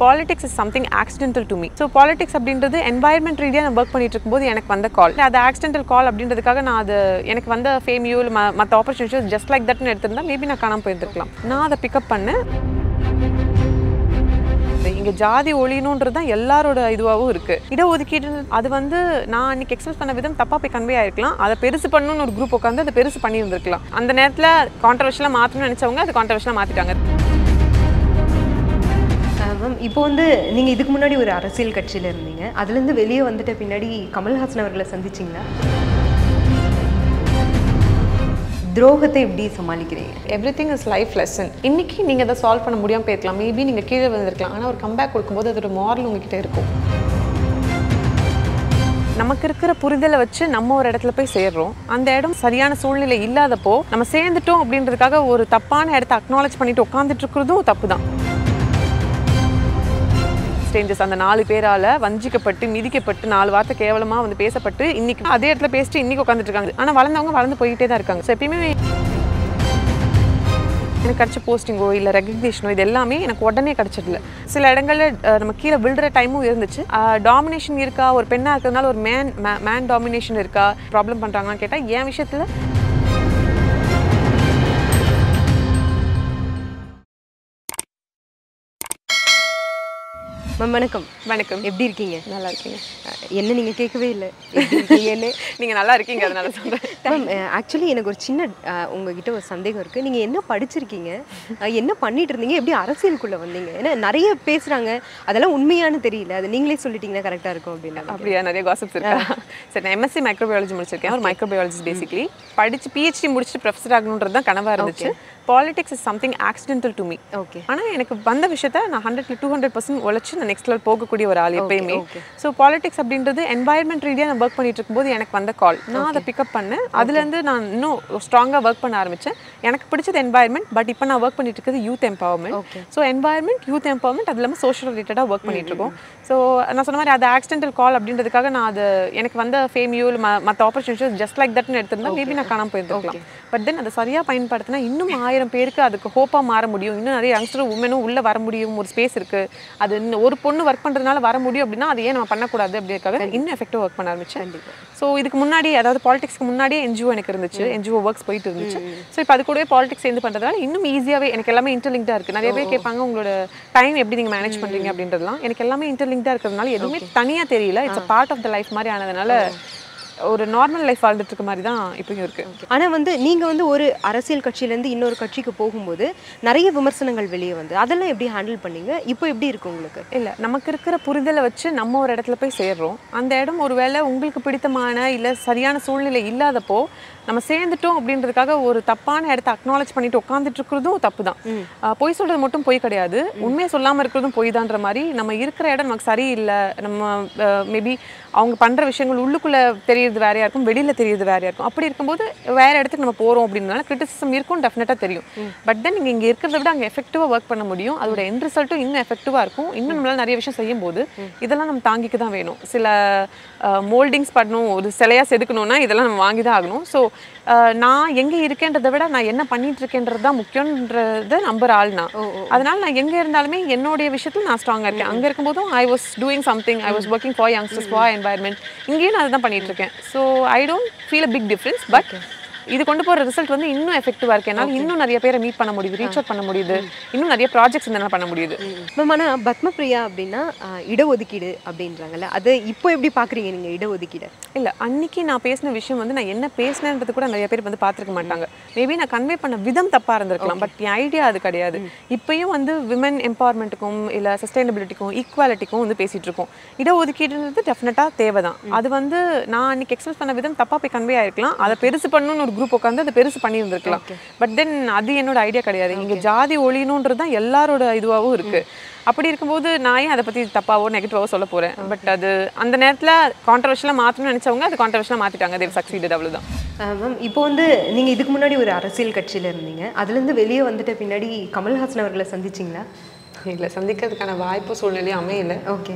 Politics is something accidental to me so politics அப்படின்றது environment ரீதியாக நான் ஒர்க் பண்ணிட்டு இருக்கும்போது எனக்கு வந்த கால் அது ஆக்சிடென்டல் கால் அப்படின்றதுக்காக நான் அது எனக்கு வந்த ஃபேமியோ இல்லை மற்ற ஆப்பர்ச்சுனிட்டிஸ் ஜஸ்ட் லைக் தட்னு எடுத்திருந்தா மேபி நான் காணாமல் போயிருந்துருக்கலாம் நான் அதை பிக்கப் பண்ணேன் இங்க ஜாதி ஒழியணுன்றது தான் எல்லாரோட இதுவாகவும் இருக்கு இடஒதுக்கீடு அது வந்து நான் அன்னைக்கு எக்ஸ்பிரஸ் பண்ண விதம் தப்பா போய் கன்வே ஆயிருக்கலாம் அதை பெருசு பண்ணணும்னு ஒரு குரூப் உட்காந்து அதை பெருசு பண்ணி இருந்திருக்கலாம் அந்த நேரத்துல கான்ட்ரவர்ஷியலாக மாற்றணும்னு நினைச்சவங்க அது கான்ட்ரவர்ஷியலாக மாத்திட்டாங்க மேம் இப்போ வந்து நீங்கள் இதுக்கு முன்னாடி ஒரு அரசியல் கட்சியில் இருந்தீங்க அதுலேருந்து வெளியே வந்துட்ட பின்னாடி கமல்ஹாசன் அவர்களை சந்திச்சிங்களா துரோகத்தை எப்படி சமாளிக்கிறீங்க everything is life lesson இன்னைக்கு நீங்கள் அதை சால்வ் பண்ண முடியாமல் போயிருக்கலாம் மேபி நீங்கள் கீழே வந்திருக்கலாம் ஆனால் ஒரு கம்பேக் கொடுக்கும்போது அதோட மாரல் உங்ககிட்ட இருக்கும் நமக்கு இருக்கிற புரிதலை வச்சு நம்ம ஒரு இடத்துல போய் சேர்றோம் அந்த இடம் சரியான சூழ்நிலை இல்லாதப்போ நம்ம சேர்ந்துட்டோம் அப்படின்றதுக்காக ஒரு தப்பான இடத்த அக்னாலேஜ் பண்ணிட்டு உட்காந்துட்டு இருக்கிறதும் தப்பு தான் ஸ்ட்ரேஞ்சர்ஸ் அந்த நாலு பேரால வஞ்சிக்கப்பட்டு மிதிக்கப்பட்டு நாலு வார்த்தை கேவலமா வந்து பேசப்பட்டு இன்னைக்கு அதே இடத்துல பேசிட்டு இன்னைக்கு உட்காந்துட்டு இருக்காங்க ஆனா வளர்ந்தவங்க வளர்ந்து போயிட்டே தான் இருக்காங்க ஸோ எப்பயுமே எனக்கு கிடைச்ச போஸ்டிங்கோ இல்லை ரெகக்னேஷனோ இது எல்லாமே எனக்கு உடனே கிடைச்சதில்ல சில இடங்கள்ல அஹ், நம்ம கீழே விழுற டைமும் இருந்துச்சு டாமினேஷன் இருக்கா ஒரு பெண்ணாக இருக்கிறதுனால ஒரு மேன் மேன் டாமினேஷன் இருக்கா ப்ராப்ளம் பண்ணுறாங்கன்னு கேட்டால் என் விஷயத்தில் மேம் வணக்கம் வணக்கம் எப்படி இருக்கீங்க நல்லா இருக்கீங்க அஹ், என்ன நீங்கள் கேட்கவே இல்லை எப்படி இருக்கீங்கன்னு நீங்கள் நல்லா இருக்கீங்க அதனால சொல்கிறேன் மேம் ஆக்சுவலி எனக்கு ஒரு சின்ன அஹ், உங்ககிட்ட ஒரு சந்தேகம் இருக்குது நீங்கள் என்ன படிச்சிருக்கீங்க அஹ், என்ன பண்ணிட்டு இருந்தீங்க எப்படி அரசியலுக்குள்ளே வந்தீங்க ஏன்னா நிறைய பேசுகிறாங்க அதெல்லாம் உண்மையானு தெரியல அது நீங்களே சொல்லிட்டீங்கன்னா கரெக்டாக இருக்கும் அப்படின்னு அப்படியா நிறைய காசிப்ஸ் இருக்கா சரி நான் எம்எஸ்சி மைக்ரோபயாலஜி முடிச்சிருக்கேன் ஒரு மைக்ரோபயாலஜிஸ்ட் பேசிக்கலி படிச்சு பிஹெச்டி முடிச்சுட்டு ப்ரொஃபஸர் ஆகணுன்றது தான் கனவாக இருந்துச்சு politics is something accidental to me okay ஆனால் எனக்கு வந்த விஷயத்த நான் ஹண்ட்ரட்ல டூ ஹண்ட்ரட் பர்சன்ட் உழைச்சு நான் நெக்ஸ்ட் லெவல் போகக்கூடிய ஒரு ஆள் எப்பயுமே okay. ஸோ பாலிடிக்ஸ் அப்படின்றது என்வாயர்மெண்ட் ரீதியாக நான் ஒர்க் பண்ணிட்டு இருக்கும்போது எனக்கு வந்த கால் நான் அதை பிக்கப் பண்ணேன் அதுலேருந்து நான் இன்னும் ஸ்ட்ராங்காக ஒர்க் பண்ண ஆரம்பிச்சேன் எனக்கு பிடிச்சது என்வாயர்மெண்ட் பட் இப்போ நான் ஒர்க் பண்ணிட்டு இருக்கிறது youth empowerment Okay. So environment youth empowerment அது இல்லாமல் சோஷியல் ரிலேட்டடாக ஒர்க் பண்ணிட்டு இருக்கோம் ஸோ நான் சொன்ன மாதிரி அது ஆக்சிடென்டல் கால் அப்படின்றதுக்காக நான் அது எனக்கு வந்த ஃபேமியோ இல்லை மற்ற ஆப்பர்ச்சுனிட்டிஸ் ஜஸ்ட் லைக் தட்னு எடுத்திருந்தா மேபி நான் காணாமல் போயிருந்துருக்கலாம் பட் தென் அதை சரியாக பயன்படுத்தினா இன்னும் ஆயிரம் பேருக்கு அதுக்கு ஹோப்பாக மாற முடியும் இன்னும் நிறைய யங்ஸ்டர் உமனும் உள்ளே வர முடியும் ஒரு ஸ்பேஸ் இருக்குது அது இன்னும் ஒரு பொண்ணு ஒர்க் பண்ணுறதுனால வர முடியும் அப்படின்னா அது ஏன் நம்ம பண்ணக்கூடாது அப்படின்றதுக்காக இன்னும் எஃபெக்டிவ் ஒர்க் பண்ண ஆரம்பிச்சேன் கண்டிப்பா. ஸோ இதுக்கு முன்னாடி அதாவது பாலிடிக்ஸ்க்கு முன்னாடியே என்ஜிஓ எனக்கு இருந்துச்சு என்ஜிஓ ஒர்க்ஸ் போயிட்டு இருந்துச்சு ஸோ இப்போ அது கூடவே பாலிடிக்ஸ் சேர்ந்து பண்ணுறதால இன்னும் ஈஸியாகவே எனக்கு எல்லாமே இன்டர்லிங்காக இருக்குது நிறைய பேர் கேட்பாங்க உங்களோட டைம் எப்படி நீங்கள் மேனேஜ் பண்ணுறீங்க அப்படின்றதுலாம் எனக்கு எல்லாமே இன்டர்லிங்காக இருக்கிறதுனால எதுவுமே தனியாக தெரியல it's a part of the life மாதிரி ஆனதுனால ஒரு நார்மல் லைஃப் வாழ்ந்துட்டு இருக்க மாதிரி தான் இப்பயும் இருக்குது ஆனா வந்து நீங்க வந்து ஒரு அரசியல் கட்சியிலேருந்து இன்னொரு கட்சிக்கு போகும்போது நிறைய விமர்சனங்கள் வெளியே வந்து அதெல்லாம் எப்படி ஹேண்டில் பண்ணீங்க இப்போ எப்படி இருக்கு உங்களுக்கு இல்லை நமக்கு இருக்கிற புரிதலை வச்சு நம்ம ஒரு இடத்துல போய் சேர்றோம் அந்த இடம் ஒருவேளை உங்களுக்கு பிடித்தமான இல்லை சரியான சூழ்நிலை இல்லாதப்போ நம்ம சேர்ந்துட்டோம் அப்படின்றதுக்காக ஒரு தப்பான இடத்த அக்னாலேஜ் பண்ணிட்டு உட்காந்துட்டு இருக்கிறதும் தப்பு தான் பொய் சொல்றது மட்டும் பொய் கிடையாது உண்மையை சொல்லாமல் இருக்கிறதும் பொய் தான்ற மாதிரி நம்ம இருக்கிற இடம் நமக்கு சரியில்லை நம்ம மேபி அவங்க பண்ற விஷயங்கள் உள்ளுக்குள்ள தெரியறது வேறையா இருக்கும் வெளியில தெரியறது வேறையா இருக்கும் அப்படி இருக்கும்போது வேற இடத்துக்கு நம்ம போறோம் அப்படின்றனால கிரிட்டிசிசம் இருக்கும் டெஃபினட்டா தெரியும் பட் தென் நீங்க இங்க இருக்கிறத விட அங்க எஃபெக்டிவா ஒர்க் பண்ண முடியும் அதோட எண்ட் ரிசல்ட்டும் இன்னும் எஃபெக்டிவா இருக்கும் இன்னும் நம்மளால நிறைய விஷயம் செய்யும் போது இதெல்லாம் நம்ம தாங்கிக்க தான் வேணும் சில மோல்டிங்ஸ் பண்ணணும் ஒரு சிலையா செதுக்கணும்னா இதெல்லாம் நம்ம வாங்கி தான் ஆகணும் ஸோ நான் எங்க இருக்கேன்றதை விட நான் என்ன பண்ணிட்டு இருக்கேன்றது தான் முக்கியன்றதை நம்புற ஆள் நான் அதனால நான் எங்க இருந்தாலுமே என்னுடைய விஷயத்துல நான் ஸ்ட்ராங்கா இருக்கேன் அங்க இருக்கும்போதும் I was doing something I was working for youngsters for environment இங்கேயும் நான் அதுதான் பண்ணிட்டு இருக்கேன் so I don't feel a big difference but இது கொண்டு போற ரிசல்ட் வந்து இன்னும் எஃபெக்டிவா இருக்கு என்னால இன்னும் நிறைய பேரை மீட் பண்ண முடியுது ரீச் அவுட் பண்ண முடியுது இன்னும் நிறைய ப்ராஜெக்ட்ஸ் என்னால பண்ண முடியுது மேம் ஆனால் பத்மபிரியா அப்படின்னா ஆஹ், இடஒதுக்கீடு அப்படின்றாங்கல்ல அது இப்போ எப்படி பார்க்குறீங்க நீங்கள் இடஒதுக்கீடு இல்ல அன்னைக்கு நான் பேசின விஷயம் வந்து நான் என்ன பேசினேன்றது கூட நிறைய பேர் வந்து பார்த்துருக்க மாட்டாங்க மேபி நான் கன்வே பண்ண விதம் தப்பா இருந்திருக்கலாம் பட் என் ஐடியா அது கிடையாது இப்பயும் வந்து விமன் எம்பவர்மெண்ட்டுக்கும் இல்ல சஸ்டைனபிலிட்டிக்கும் ஈக்குவாலிட்டிக்கும் வந்து பேசிட்டு இருக்கோம் இடஒதுக்கீடுன்றது டெஃபினட்டா தேவைதான் அது வந்து நான் அன்னைக்கு எக்ஸ்பிரஸ் பண்ண விதம் தப்பா போய் கன்வே ஆயிருக்கலாம் அதை பெருசு பண்ணணும்னு ஒரு குரூப் உட்காந்து அதை பெருசு பண்ணி இருந்திருக்கலாம் பட் தென் அது என்னோட ஐடியா கிடையாது இங்க ஜாதி ஒழியணுன்றது தான் எல்லாரோட இதுவாகவும் இருக்கு அப்படி இருக்கும்போது நான் ஏன் அதை பத்தி தப்பாவோ நெகட்டிவாவோ சொல்ல போறேன் பட் அது அந்த நேரத்துல கான்ட்ரவர்ஷியலாக மாற்றணும்னு நினைச்சவங்க அது கான்ட்ரவர்ஷியலாக மாத்திட்டாங்க தேவ் சக்சீடட் அவ்வளவுதான் மேம் இப்போ வந்து நீங்கள் இதுக்கு முன்னாடி ஒரு அரசியல் கட்சியில் இருந்தீங்க அதுலேருந்து வெளியே வந்துட்ட பின்னாடி கமல்ஹாசன் அவர்களை சந்திச்சிங்களா இல்லை சந்திக்கிறதுக்கான வாய்ப்பு சூழ்நிலையும் அமையல okay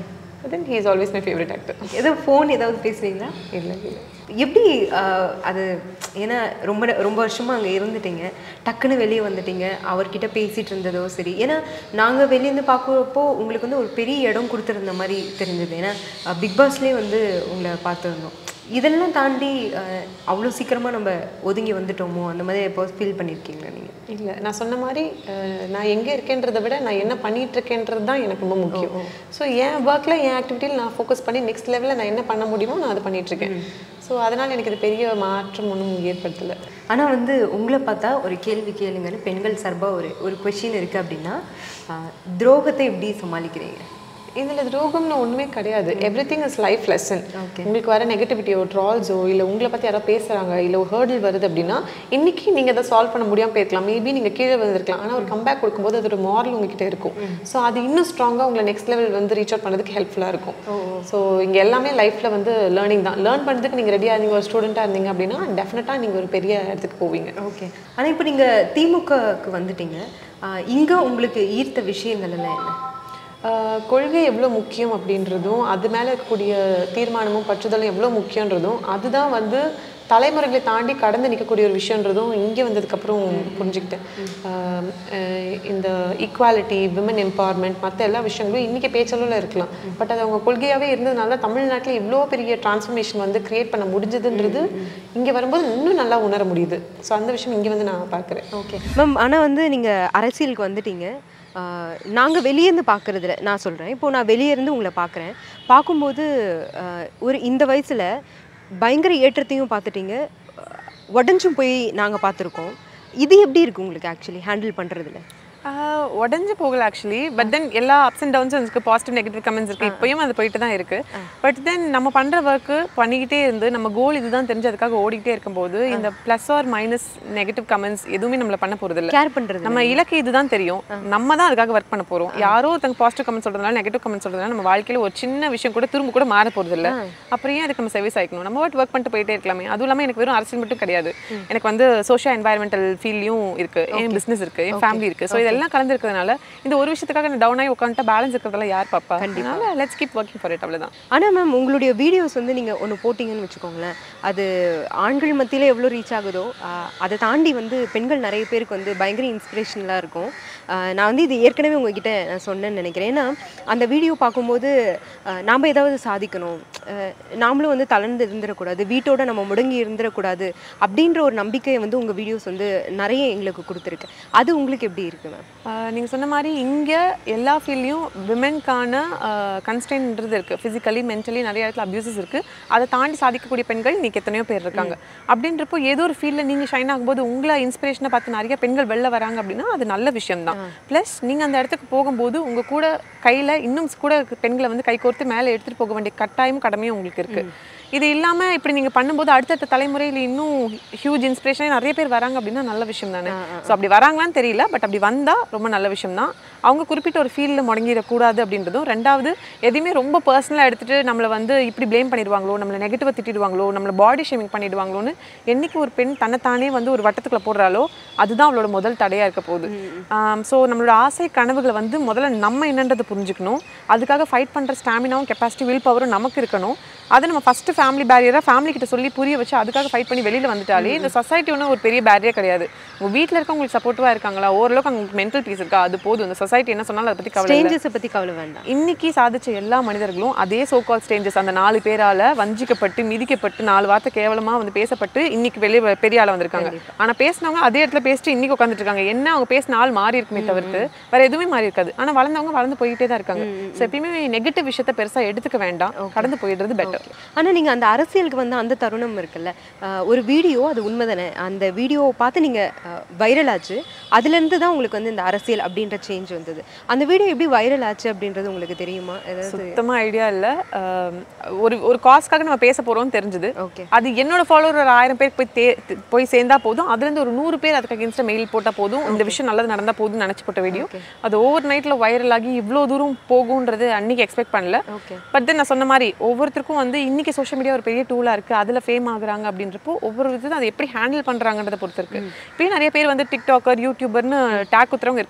then he is always my favourite actor ஏதோ ஃபோன் ஏதாவது பேசுவீங்களா இல்லை இல்லை எப்படி ஆஹ், அது ஏன்னா ரொம்ப ரொம்ப வருஷமா அங்கே இருந்துட்டீங்க டக்குன்னு வெளியே வந்துட்டீங்க அவர்கிட்ட பேசிட்டு இருந்ததோ சரி ஏன்னா நாங்கள் வெளியேருந்து பார்க்குறப்போ உங்களுக்கு வந்து ஒரு பெரிய இடம் கொடுத்துருந்த மாதிரி தெரிஞ்சது ஏன்னா பிக் பாஸ்லேயே வந்து உங்களை பார்த்துருந்தோம் இதெல்லாம் தாண்டி ஆஹ், அவ்வளோ சீக்கிரமாக நம்ம ஒதுங்கி வந்துட்டோமோ அந்த மாதிரி எப்போ ஃபீல் பண்ணியிருக்கீங்களா நீங்கள் இல்லை நான் சொன்ன மாதிரி அஹ், நான் எங்கே இருக்கேன்றதை விட நான் என்ன பண்ணிட்டு இருக்கேன்றது தான் எனக்கு ரொம்ப முக்கியம் ஸோ என் ஒர்க்கில் என் ஆக்டிவிட்டியில் நான் ஃபோக்கஸ் பண்ணி நெக்ஸ்ட் லெவலில் நான் என்ன பண்ண முடியுமோ நான் அதை பண்ணிட்டு இருக்கேன் ஸோ அதனால் எனக்கு இது பெரிய மாற்றம் ஒன்றும் ஏற்படுத்தலை ஆனால் வந்து உங்களை பார்த்தா ஒரு கேள்வி கேளுங்கன்னு பெண்கள் சார்பாக ஒரு ஒரு கொஷின் இருக்குது அப்படின்னா ஆஹ், துரோகத்தை எப்படி சமாளிக்கிறீங்க இதில் துரோகம்னு ஒன்றுமே கிடையாது everything is life lesson Okay. உங்களுக்கு வர நெகட்டிவிட்டியோ ட்ரால்ஸோ இல்லை உங்களை பற்றி யாரோ பேசுகிறாங்க இல்லை ஒரு ஹேர்டில் வருது அப்படின்னா இன்னைக்கு நீங்கள் அதை சால்வ் பண்ண முடியாமல் போயிருக்கலாம் மேபி நீங்கள் கீழே வந்திருக்கலாம் ஆனால் ஒரு கம்பேக் கொடுக்கும்போது அதோட மாரல் உங்ககிட்ட இருக்கும் ஸோ அது இன்னும் ஸ்ட்ராங்காக உங்களை நெக்ஸ்ட் லெவல் வந்து ரீச் அவுட் பண்ணுறதுக்கு ஹெல்ப்ஃபுல்லாக இருக்கும் ஸோ இங்கே எல்லாமே லைஃப்பில் வந்து லேர்னிங் தான் லேர்ன் பண்ணுறதுக்கு நீங்கள் ரெடியாக இருந்தீங்க ஒரு ஸ்டூடெண்ட்டாக இருந்தீங்க அப்படின்னா டெஃபினட்டாக நீங்கள் ஒரு பெரிய இடத்துக்கு போவீங்க ஓகே ஆனால் இப்போ நீங்கள் திமுகவுக்கு வந்துட்டீங்க இங்கே உங்களுக்கு ஈர்த்த விஷயங்கள் எல்லாம் என்ன ஆஹ் கொள்கை எவ்வளோ முக்கியம் அப்படின்றதும் அது மேலே இருக்கக்கூடிய தீர்மானமும் பற்றுதலும் எவ்வளோ முக்கியன்றதும் அதுதான் வந்து தலைமுறைகளை தாண்டி கடந்து நிற்கக்கூடிய ஒரு விஷயன்றதும் இங்கே வந்ததுக்கப்புறம் புரிஞ்சுக்கிட்டேன் ஆஹ் அஹ் இந்த ஈக்குவாலிட்டி விமன் எம்பவர்மெண்ட் மற்ற எல்லா விஷயங்களும் இன்றைக்கி பேச்சளவில் இருக்கலாம் பட் அது அவங்க கொள்கையாகவே இருந்ததுனால தமிழ்நாட்டில் இவ்வளோ பெரிய டிரான்ஸ்ஃபர்மேஷன் வந்து கிரியேட் பண்ண முடிஞ்சதுன்றது இங்கே வரும்போது இன்னும் நல்லா உணர முடியுது ஸோ அந்த விஷயம் இங்கே வந்து நான் பார்க்குறேன் ஓகே மேம் ஆனால் வந்து நீங்கள் அரசியலுக்கு வந்துட்டீங்க நாங்கள் வெளியேருந்து பார்க்குறதுல நான் சொல்கிறேன் இப்போ நான் வெளியே இருந்து உங்களை பார்க்குறேன் பார்க்கும்போது ஆஹ், ஒரு இந்த வயசில் பயங்கர ஏற்றத்தையும் பார்த்துட்டீங்க உடஞ்சும் போய் நாங்கள் பார்த்துருக்கோம் இது எப்படி இருக்குது உங்களுக்கு ஆக்சுவலி ஹேண்டில் பண்ணுறதுல ஆஹ் உடைஞ்சு போகல ஆக்சுவலி பட் தென் எல்லா அப்ஸ் அண்ட் டவுன்ஸும் இருக்கு பாசிட்டிவ் நெகட்டிவ் கமெண்ட்ஸ் இருக்கு இப்பயும் அது போயிட்டு தான் இருக்கு பட் தென் நம்ம பண்ற ஒர்க்கு பண்ணிக்கிட்டே இருந்து நம்ம கோல் இதுதான் தெரிஞ்சு அதுக்காக ஓடிக்கிட்டே இருக்கும்போது இந்த plus or minus negative comments எதுவுமே நம்மள பண்ண போறது இல்ல கேர் பண்ணுறது நம்ம இலக்கு இதுதான் தெரியும் நம்ம தான் அதுக்காக ஒர்க் பண்ண போறோம் யாரோ ஒருத்தங்க பாசிட்டிவ் கமெண்ட் சொல்றதுனால நெகட்டிவ் கமெண்ட் சொல்றதுனால நம்ம வாழ்க்கையில ஒரு சின்ன விஷயம் கூட திரும்ப கூட மாற போறது இல்ல அப்புறம் ஏன் அதுக்கு நம்ம சர்வீஸ் ஆயிக்கணும் நம்ம ஒர்க் பண்ணிட்டு போயிட்டே இருக்கலாமே அதுவும் இல்லாம எனக்கு வெறும் அரசியல் மட்டும் கிடையாது எனக்கு வந்து சோஷியல் என்வாயர்மெண்டல் ஃபீல்லையும் இருக்கு என் பிசினஸ் இருக்கு என் ஃபேமிலி இருக்கு ஸோ இதெல்லாம் கலந்து இருக்கிறதுனால இந்த ஒரு விஷயத்துக்காக நான் டவுன் ஆகி உட்காந்துட்டா பேலன்ஸ் இருக்கிறதெல்லாம் யார் பாப்பா அதனால let's keep working for it அவ்வளவுதான் ஆனால் மேம் உங்களுடைய வீடியோஸ் வந்து நீங்கள் ஒன்று போட்டிங்கன்னு வச்சுக்கோங்களேன் அது ஆண்கள் மத்தியில் எவ்வளோ ரீச் ஆகுதோ ஆஹ், அதை தாண்டி வந்து பெண்கள் நிறைய பேருக்கு வந்து பயங்கர இன்ஸ்பிரேஷனலாக இருக்கும் ஆஹ், நான் வந்து இது ஏற்கனவே உங்ககிட்ட நான் சொன்னேன்னு நினைக்கிறேன் ஏன்னா அந்த வீடியோ பார்க்கும்போது ஆஹ், நாம் ஏதாவது சாதிக்கணும் ஆஹ், நாமளும் வந்து தளர்ந்து இருந்துடக்கூடாது வீட்டோட நம்ம முடங்கி இருந்துடக்கூடாது அப்படின்ற ஒரு நம்பிக்கையை வந்து உங்கள் வீடியோஸ் வந்து நிறைய எங்களுக்கு கொடுத்துருக்கு அது உங்களுக்கு எப்படி இருக்கு மேம் ஆஹ் நீங்க சொன்ன மாதிரி இங்க எல்லா ஃபீல்ட்லையும் விமென்கான கன்ஸ்டன்ட்ன்றது இருக்கு ஃபிசிக்கலி மென்டலி நிறைய இடத்துல அபியூசஸ் இருக்கு அதை தாண்டி சாதிக்கக்கூடிய பெண்கள் இன்னைக்கு எத்தனையோ பேர் இருக்காங்க அப்படின்றப்போ ஏதோ ஒரு ஃபீல்டில் நீங்க ஷைன் ஆகும்போது உங்களை இன்ஸ்பிரேஷனை பார்த்து நிறைய பெண்கள் வெளில வராங்க அப்படின்னா அது நல்ல விஷயம் தான் ப்ளஸ் நீங்க அந்த இடத்துக்கு போகும்போது உங்க கூட கையில இன்னும் கூட பெண்களை வந்து கை கோர்த்து மேலே எடுத்துட்டு போக வேண்டிய கட்டாயமும் கடமையும் உங்களுக்கு இருக்கு இது இல்லாம இப்படி நீங்க பண்ணும்போது அடுத்தடுத்த தலைமுறையில் இன்னும் ஹியூஜ் இன்ஸ்பிரேஷன் நிறைய பேர் வராங்க அப்படின்னா நல்ல விஷயம் தானே ஸோ அப்படி வராங்களான்னு தெரியல பட் அப்படி வந்தா ரொம்ப நல்ல விஷயம் தான் அவங்க குறிப்பிட்ட ஒரு ஃபீல்டில் முடங்கிடக்கூடாது அப்படின்றதும் ரெண்டாவது எதையுமே ரொம்ப பர்சனலாக எடுத்துட்டு நம்மளை வந்து இப்படி ப்ளேம் பண்ணிடுவாங்களோ நம்மளை நெகட்டிவாக திட்டிடுவாங்களோ நம்மளை பாடி ஷேமிங் பண்ணிடுவாங்களோன்னு என்னைக்கு ஒரு பெண் தன்னைத்தானே வந்து ஒரு வட்டத்துக்குள்ள போடுறாளோ அதுதான் அவளோட முதல் தடையாக இருக்க போகுது ஸோ நம்மளோட ஆசை கனவுகளை வந்து முதல்ல நம்ம என்னன்றதை புரிஞ்சுக்கணும் அதுக்காக ஃபைட் பண்ணுற ஸ்டாமினாவும் கெப்பாசிட்டி வில் பவரும் நமக்கு இருக்கணும் அதை நம்ம ஃபஸ்ட்டு ஃபேமிலி பேரியராக ஃபேமிலி கிட்ட சொல்லி புரிய வச்சு அதுக்காக ஃபைட் பண்ணி வெளியில் வந்துட்டாலே இந்த சொசைட்டி ஒன்றும் ஒரு பெரிய பேரியர் கிடையாது உங்கள் வீட்டில் இருக்கவங்களுக்கு சப்போர்ட்டிவாக இருக்காங்களா ஓரளவுக்கு அவங்களுக்கு மென்டல் பீஸ் இருக்கா அது போதும் இந்த சொசைட்டி என்ன சொன்னாலும் அதை பற்றி கவலை இல்லை ஸ்ட்ரேஞ்சர்ஸை பற்றி கவலை வேண்டாம் இன்னைக்கு சாதிச்ச எல்லா மனிதர்களும் அதே சோகால் ஸ்டேஞ்சஸ் அந்த நாலு பேரால வஞ்சிக்கப்பட்டு மிதிக்கப்பட்டு நாலு வார்த்தை கேவலமா வந்து பேசப்பட்டு இன்னைக்கு வெளியே பெரிய ஆளா வந்திருக்காங்க ஆனா பேசினவங்க அதே இடத்துல பேசிட்டு இன்னைக்கு உட்காந்துட்டு இருக்காங்க என்ன அவங்க பேசின ஆள் மாறி இருக்குமே தவிர்த்து வேற எதுவுமே மாறி இருக்காது ஆனா வளர்ந்தவங்க வளர்ந்து போயிட்டே தான் இருக்காங்க ஸோ எப்பயுமே நெகட்டிவ் விஷயத்த பெருசா எடுத்துக்க வேண்டாம் கடந்து போயிடுறது பெட்டர் ஆனா நீங்க அந்த அரசியலுக்கு வந்து அந்த தருணம் இருக்குல்ல ஆஹ் ஒரு வீடியோ அது உண்மைதானே அந்த வீடியோவை பார்த்து நீங்க வைரல் ஆச்சு அதுல இருந்து தான் உங்களுக்கு வந்து இந்த அரசியல் அப்படின்ற சேஞ்ச் வந்தது அந்த வீடியோ எப்படி வைரல் ஆச்சு அப்படின்றது உங்களுக்கு தெரியுமா ஏதாவது சுத்தமா ஐடியா இல்ல ஆம், ஒரு ஒரு காஸ்க்காக நம்ம பேச போறோம்னு தெரிஞ்சது ஓகே அது என்னோட ஃபாலோவர் ஒரு ஆயிரம் பேர் போய் தே தி- போய் சேர்ந்தா போதும் அதுல இருந்து ஒரு நூறு பேர் அதுக்கு அகேன்ஸ்டா மெயில் போட்டா போதும் இந்த விஷயம் நல்லது நடந்தா போதும்னு நினைச்சு போட்ட வீடியோ அது ஓவர் நைட்ல வைரல் ஆகி இவ்வளோ தூரம் போகும்ன்றது அன்னைக்கு எக்ஸ்பெக்ட் பண்ணல ஓகே பட் தென் நான் சொன்ன மாதிரி ஒவ்வொருத்தருக்கும் வந்து இன்னைக்கு சோஷியல் மீடியா ஒரு பெரிய டூலா இருக்கு அதுல ஃபேம் ஆகுறாங்க அப்படின்றப்போ ஒவ்வொரு விதத்தை அதை எப்படி ஹேண்டில் பண்றாங்கன்றத பொறுத்து இருக்கு இப்பயும் நிறைய பேர் வந்து டிக்டாக்கர் யூடியூபர்னு டேக் குத்துறவங்க இருக்காங்க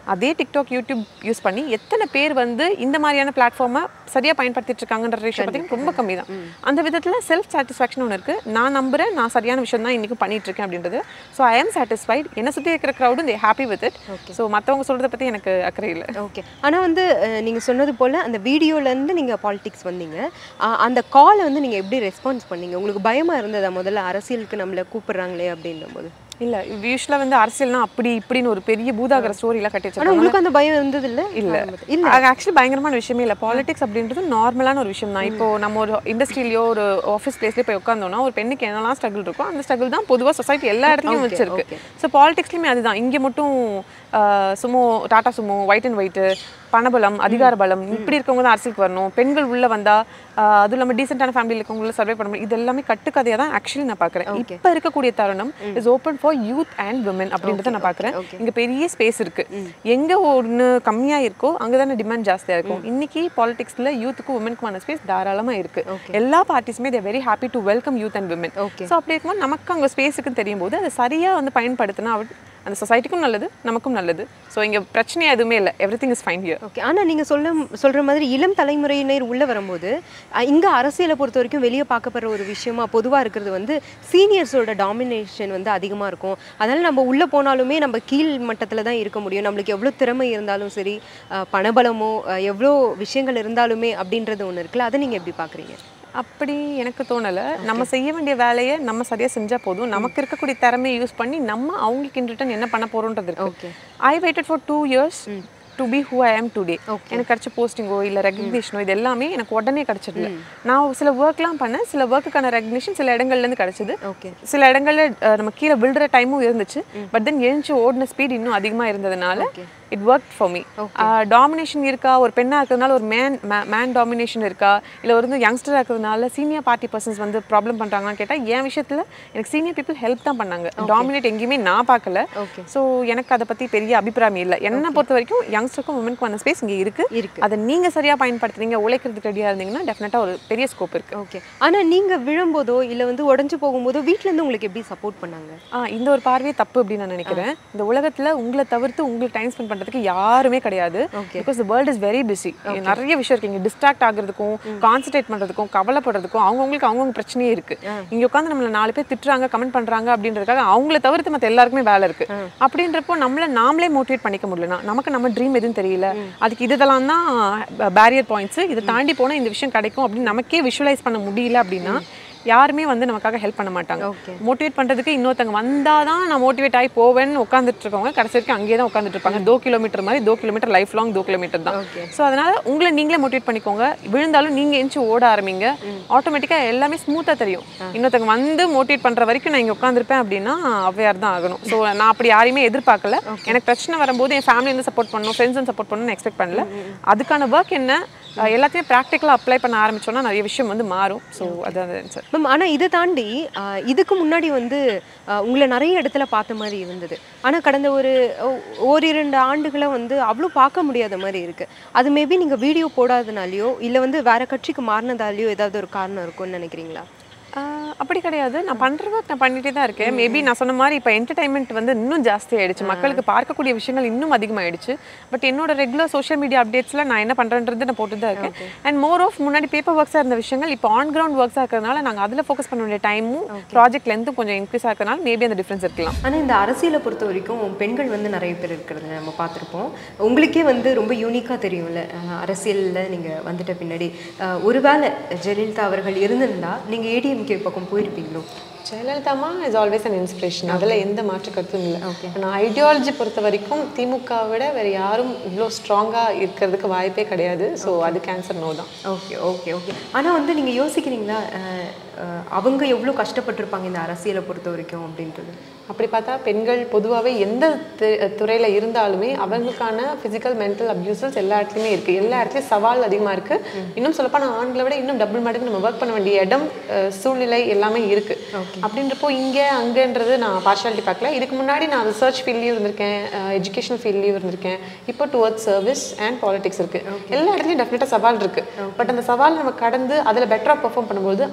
அதே டிக்டாக் யூடியூப் யூஸ் பண்ணி எத்தனை பேர் வந்து இந்த மாதிரியான பிளாட்ஃபார்மை சரியாக பயன்படுத்திட்டு இருக்காங்கன்ற ரேஷியோ பார்த்தீங்கன்னா ரொம்ப கம்மி தான் அந்த விதத்தில் செல்ஃப் சாட்டிஸ்ஃபேக்ஷன் ஒன்று இருக்குது நான் நம்புறேன் நான் சரியான விஷயம் தான் இன்றைக்கும் பண்ணிட்டு இருக்கேன் அப்படின்றது ஸோ ஐ ஆம் சாட்டிஸ்ஃபைட் என்னை சுற்றி இருக்கிற க்ரௌடும் they happy with it so மற்றவங்க சொல்கிறத பற்றி எனக்கு அக்கறை இல்லை ஓகே ஆனால் வந்து அஹ், நீங்க சொன்னது போல அந்த வீடியோலேருந்து நீங்க பாலிடிக்ஸ் வந்தீங்க அஹ், அந்த காலை வந்து நீங்க எப்படி ரெஸ்பான்ஸ் பண்ணீங்க உங்களுக்கு பயமா இருந்ததா முதல்ல அரசியலுக்கு நம்மளை கூப்பிடுறாங்களே அப்படின்னும் போது இல்லை யூஸ்வலாக வந்து அரசியல்னா அப்படி இப்படின்னு ஒரு பெரிய பூதாகர ஸ்டோரிலாம் கட்டி ஆனா வச்சிருக்காங்க உங்களுக்கு அந்த பயம் இருந்தது இல்ல இல்ல இல்ல அது ஆக்சுவலி பயங்கரமான விஷயமே இல்லை பாலிடிக்ஸ் அப்படின்றது நார்மலான ஒரு விஷயம் தான் இப்போ நம்ம ஒரு இண்டஸ்ட்ரியிலயோ ஒரு ஆஃபீஸ் பிளேஸ்லயோ போய் உட்காந்தோம்னா ஒரு பெண்ணுக்கு என்னெல்லாம் ஸ்ட்ரகிள் இருக்கோ அந்த ஸ்ட்ரகிள் தான் பொதுவாக சொசைட்டி எல்லா இடத்துலையும் Okay, வச்சிருக்கு okay. ஸோ பாலிடிக்ஸ்லையுமே அதுதான் இங்கே மட்டும் ஆஹ், Sumo Tata Sumo white and white பணபலம் அதிகார பலம் இப்படி இருக்கவங்க தான் அரசியலுக்கு வரணும் பெண்கள் உள்ள வந்தா ஆஹ், அதுவும் இல்லாமல் டீசென்டான ஃபேமிலியில் இருக்கவங்கள சர்வே பண்ண முடியும் இது எல்லாமே கட்டுக்கதையாக தான் ஆக்சுவலி நான் பார்க்குறேன் இப்போ இருக்கக்கூடிய தருணம் is open for youth and women அப்படின்றத நான் பார்க்குறேன் okay. இங்க பெரிய ஸ்பேஸ் இருக்கு எங்க ஒன்று கம்மியா இருக்கோ அங்க தானே டிமாண்ட் ஜாஸ்தியா இருக்கும் இன்னைக்கு பாலிடிக்ஸ்ல யூத்துக்கும் உமனுக்குமான ஸ்பேஸ் தாராளமா இருக்கு எல்லா பார்ட்டிஸுமே they very happy to welcome youth and women Okay. So அப்படி இருக்கும்போது நமக்கு அங்க ஸ்பேஸுக்கு தெரியும் போது அதை சரியா வந்து பயன்படுத்தினா அவ- அந்த சொசைட்டிக்கும் நல்லது நமக்கும் நல்லது ஸோ இங்க பிரச்சனையே எதுவுமே இல்லை everything is fine here okay ஆனா நீங்க சொல்ல சொல்ற மாதிரி இளம் தலைமுறையினர் உள்ள வரும்போது அஹ், இங்க அரசியலை பொறுத்த வரைக்கும் வெளியே பார்க்கப்படுற ஒரு விஷயமா பொதுவா இருக்கிறது வந்து சீனியர்ஸோட டாமினேஷன் வந்து அதிகமா இருக்கும் அதனால நம்ம உள்ள போனாலுமே நம்ம கீழ் மட்டத்துல தான் இருக்க முடியும் நம்மளுக்கு எவ்வளவு திறமை இருந்தாலும் சரி அஹ், பணபலமோ அஹ், எவ்வளோ விஷயங்கள் இருந்தாலுமே அப்படின்றது ஒண்ணு இருக்குல்ல அதை நீங்க எப்படி பாக்குறீங்க அப்படி எனக்கு தோணலை நம்ம செய்ய வேண்டிய வேலையை நம்ம சரியா செஞ்சா போதும் நமக்கு இருக்கக்கூடிய திறமையை யூஸ் பண்ணி நம்ம அவங்களுக்கு இன் ரிட்டன் என்ன பண்ண போறோன்றது இருக்கு okay I waited for two years to be who I am today Okay. எனக்கு கிடைச்ச போஸ்டிங்கோ இல்லை ரெகக்னிஷனோ இது எல்லாமே எனக்கு உடனே கிடைச்சதில்ல நான் சில ஒர்க்லாம் பண்ணேன் சில ஒர்க்குக்கான ரெகக்னிஷன் சில இடங்கள்லேருந்து கிடைச்சது ஓகே சில இடங்கள்ல அஹ், நம்ம கீழே விழுற டைமும் இருந்துச்சு பட் தென் எழுந்து ஓடின ஸ்பீட் இன்னும் அதிகமாக இருந்ததுனால Okay. It work for me domination இருக்கா ஒரு பெண்ணாக இருக்கிறதுனால ஒரு மேன் மேன் டாமினேஷன் இருக்கா இல்லை ஒரு யங்ஸ்டராக இருக்கிறதுனால சீனியர் பார்ட்டி பர்சன்ஸ் வந்து ப்ராப்ளம் பண்ணுறாங்கன்னு கேட்டால் என் விஷயத்தில் எனக்கு சீனியர் பீப்புள் ஹெல்ப் தான் பண்ணாங்க டாமினேட் எங்கேயுமே நான் பார்க்கல Okay. ஸோ எனக்கு அதை பற்றி பெரிய அபிப்பிராயம் இல்லை என்னை பொறுத்த வரைக்கும் யங்ஸ்டருக்கும் உமனுக்குமான ஸ்பேஸ் இங்கே இருக்கு இருக்கு. அதை நீங்கள் சரியாக பயன்படுத்துறீங்க உழைக்கிறதுக்கு ரெடியாக இருந்தீங்கன்னா டெஃபினட்டாக ஒரு பெரிய ஸ்கோப் இருக்கு ஓகே ஆனா நீங்க விழும்போதோ இல்ல வந்து உடைஞ்சு போகும்போதோ வீட்ல இருந்து உங்களுக்கு எப்படி சப்போர்ட் பண்ணாங்க ஆ இந்த ஒரு பார்வையே தப்பு அப்படின்னு நான் நினைக்கிறேன் இந்த உலகத்துல உங்களை தவிர்த்து உங்களுக்கு டைம் ஸ்பெண்ட் பண்றதுக்கு யாருமே கிடையாது Okay. Because the world is very busy நிறைய விஷயம் இருக்கு இங்க டிஸ்ட்ராக்ட் ஆகுறதுக்கும் கான்சென்ட்ரேட் பண்றதுக்கும் கவலைப்படுறதுக்கும் அவங்கவுங்களுக்கு அவங்கவுங்க பிரச்சனையே இருக்கு இங்க உட்காந்து நம்மள நாலு பேர் திட்டுறாங்க கமெண்ட் பண்றாங்க அப்படின்றதுக்காக அவங்கள தவிர்த்து மத்த எல்லாருக்குமே வேலை இருக்கு அப்படின்றப்போ நம்மள நாமளே மோட்டிவேட் பண்ணிக்க முடியலனா நமக்கு நம்ம ட்ரீம் எதுவும் தெரியல அதுக்கு இதெல்லாம் தான் பேரியர் பாயிண்ட்ஸ் இதை தாண்டி போனா இந்த விஷயம் கிடைக்கும் அப்படின்னு நமக்கே விஷுவலைஸ் பண்ண முடியல அப்படின்னா யாருமே வந்து நமக்காக ஹெல்ப் பண்ண மாட்டாங்க Okay. மோட்டிவேட் பண்றதுக்கு இன்னொருத்தங்க வந்தாதான் நான் மோட்டிவேட் ஆகி போவேன்னு உட்காந்துட்டு இருக்கவங்க கடைசி வரைக்கும் அங்கேயே தான் உட்காந்துட்டு இருப்பாங்க தோ கிலோமீட்டர் மாதிரி தோ கிலோமீட்டர் லைஃப் லாங் தோ கிலோமீட்டர் தான் Okay. ஸோ அதனால உங்களை நீங்களே மோட்டிவேட் பண்ணிக்கோங்க விழுந்தாலும் நீங்க எஞ்சி ஓட ஆரம்பிங்க ஆட்டோமேட்டிக்கா எல்லாமே ஸ்மூத்தா தெரியும் இன்னொருத்தங்க வந்து மோட்டிவேட் பண்ற வரைக்கும் நான் இங்க உட்காந்துருப்பேன் அப்படின்னா அவ்வையார் தான் ஆகணும் ஸோ நான் அப்படி யாரையுமே எதிர்பார்க்கல எனக்கு பிரச்சனை வரும்போது என் ஃபேமிலி வந்து சப்போர்ட் பண்ணணும் ஃப்ரெண்ட்ஸ் வந்து சப்போர்ட் பண்ணணும்னு எக்ஸ்பெக்ட் பண்ணல அதுக்கான ஒர்க் என்ன அஹ் எல்லாத்தையும் ப்ராக்டிக்கலாக அப்ளை பண்ண ஆரம்பிச்சோம்னா நிறைய விஷயம் வந்து மாறும் ஸோ அதான் சார் மேம் ஆனா இதை தாண்டி ஆஹ், இதுக்கு முன்னாடி வந்து ஆஹ், உங்களை நிறைய இடத்துல பார்த்த மாதிரி இருந்தது ஆனா கடந்த ஒரு ஓ- ஓரிரண்டு ஆண்டுகளை வந்து அவ்வளோ பார்க்க முடியாத மாதிரி இருக்கு அது மேபி நீங்க வீடியோ போடாதனாலயோ இல்ல வந்து வேற கட்சிக்கு மாறினதாலயோ ஏதாவது ஒரு காரணம் இருக்கும்னு நினைக்கிறீங்களா ஆஹ் அப்படி கிடையாது நான் பண்ற ஒர்க் நான் பண்ணிட்டே தான் இருக்கேன் மேபி நான் சொன்ன மாதிரி இப்போ என்டர்டைன்மெண்ட் வந்து இன்னும் ஜாஸ்தி ஆயிடுச்சு மக்களுக்கு பார்க்கக்கூடிய விஷயங்கள் இன்னும் அதிகமாயிடுச்சு பட் என்னோட ரெகுலர் சோஷியல் மீடியா அப்டேட்ஸ்ல நான் என்ன பண்றேன்றது நான் போட்டு தான் இருக்கேன் அண்ட் மோர் ஆஃப் முன்னாடி பேப்பர் ஒர்க்ஸாக இருந்த விஷயங்கள் இப்போ ஆன் கிரவுண்ட் ஒர்க்ஸாக இருக்கிறதுனால நாங்கள் அதில் ஃபோக்கஸ் பண்ண வேண்டிய டைமும் ப்ராஜெக்ட் லென்த்தும் கொஞ்சம் இன்க்ரீஸ் ஆகிறதுனால மேபி அந்த டிஃப்ரென்ஸ் இருக்கலாம் ஆனா இந்த அரசியலை பொறுத்த வரைக்கும் பெண்கள் வந்து நிறைய பேர் இருக்கிறத நம்ம பார்த்துருப்போம் உங்களுக்கே வந்து ரொம்ப யூனிக்காக தெரியும்ல அஹ் அரசியல்ல நீங்க வந்துட்ட பின்னாடி அஹ் ஒருவேளை ஜெயலலிதா அவர்கள் இருந்திருந்தா நீங்க ஏடிஎம்கே பக்கம் போயிருப்பீங்களோ ஜெயலலிதாமா இஸ் ஆல்வேஸ் அன் இன்ஸ்பிரேஷன் அதில் எந்த மாற்று கருத்தும் இல்லை நான் ஐடியாலஜி பொறுத்த வரைக்கும் திமுக விட வேற யாரும் இவ்வளோ ஸ்ட்ராங்காக இருக்கிறதுக்கு வாய்ப்பே கிடையாது ஸோ அது கேன்சர் நோ தான் ஓகே ஓகே ஓகே ஆனா வந்து நீங்க யோசிக்கிறீங்களா அஹ், அஹ், அவங்க எவ்வளோ கஷ்டப்பட்டிருப்பாங்க இந்த அரசியலை பொறுத்த வரைக்கும் அப்படின்றது அப்படி பார்த்தா பெண்கள் பொதுவாகவே எந்த துறையில் இருந்தாலுமே அவங்களுக்கான ஃபிசிக்கல் மென்டல் அப்யூசஸ் எல்லா இடத்துலையுமே இருக்குது எல்லா இடத்துலையும் சவால் அதிகமாக இருக்குது இன்னும் சொல்லப்போனால் ஆண்களை விட இன்னும் டபுள் மடங்கு நம்ம ஒர்க் பண்ண வேண்டிய இடம் அஹ், சூழ்நிலை எல்லாமே இருக்குது அப்படின்றப்போ இங்கே அங்கேன்றது நான் பார்ஷாலிட்டி பார்க்கல இதுக்கு முன்னாடி நான் ரிசர்ச் ஃபீல்ட்லேயும் இருந்திருக்கேன் எஜுகேஷன் ஃபீல்ட்லேயும் இருந்திருக்கேன் இப்போ டுவர்ட்ஸ் சர்வீஸ் அண்ட் பாலிடிக்ஸ் இருக்குது எல்லா இடத்துலையும் டெஃபினட்டாக சவால் இருக்குது பட் அந்த சவால் நம்ம கடந்து அதில் பெட்டராக பெர்ஃபார்ம் பண்ணும்போது ஆண்கள் கிடைக்க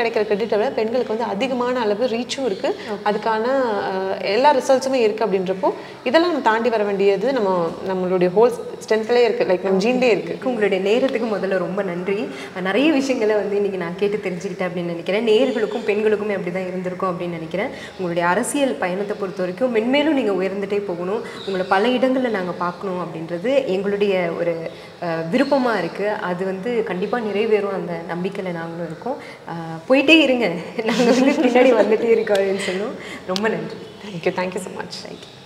கிடைக்கிற கிரெடிட்டை விட பெண்களுக்கு வந்து அதிகமான அளவு ரீச்சும் இருக்குது அதுக்கான அஹ், எல்லா ரிசல்ட்ஸுமே இருக்குது அப்படின்றப்போ இதெல்லாம் நம்ம தாண்டி வர வேண்டியது நம்ம நம்மளுடைய ஹோல் ஸ்ட்ரென்த்லேயே இருக்குது லைக் நம்ம ஜீன்லேயே இருக்குது உங்களுடைய நேரத்துக்கு முதல்ல ரொம்ப நன்றி நிறைய விஷயங்களை வந்து இன்னைக்கு நான் கேட்டு தெரிஞ்சுக்கிட்டேன் அப்படின்னு நினைக்கிறேன் நேர்களுக்கும் பெண்களுக்குமே அப்படி தான் இருந்திருக்கும் அப்படின்னு நினைக்கிறேன் உங்களுடைய அரசியல் பயணத்தை பொறுத்த வரைக்கும் மென்மேலும் நீங்கள் உயர்ந்துட்டே போகணும் உங்களை பல இடங்களில் நாங்கள் பார்க்கணும் அப்படின்றது எங்களுடைய ஒரு விருப்பமாக இருக்குது அது வந்து கண்டிப்பாக நிறைவேறும் அந்த நம்பிக்கையில் நாங்களும் இருக்கோம் அஹ், போயிட்டே இருங்க நாங்கள் வந்து பின்னாடி வந்துட்டே இருக்கோம் அப்படின்னு சொல்லுவோம் ரொம்ப நன்றி thank you thank you so much thank you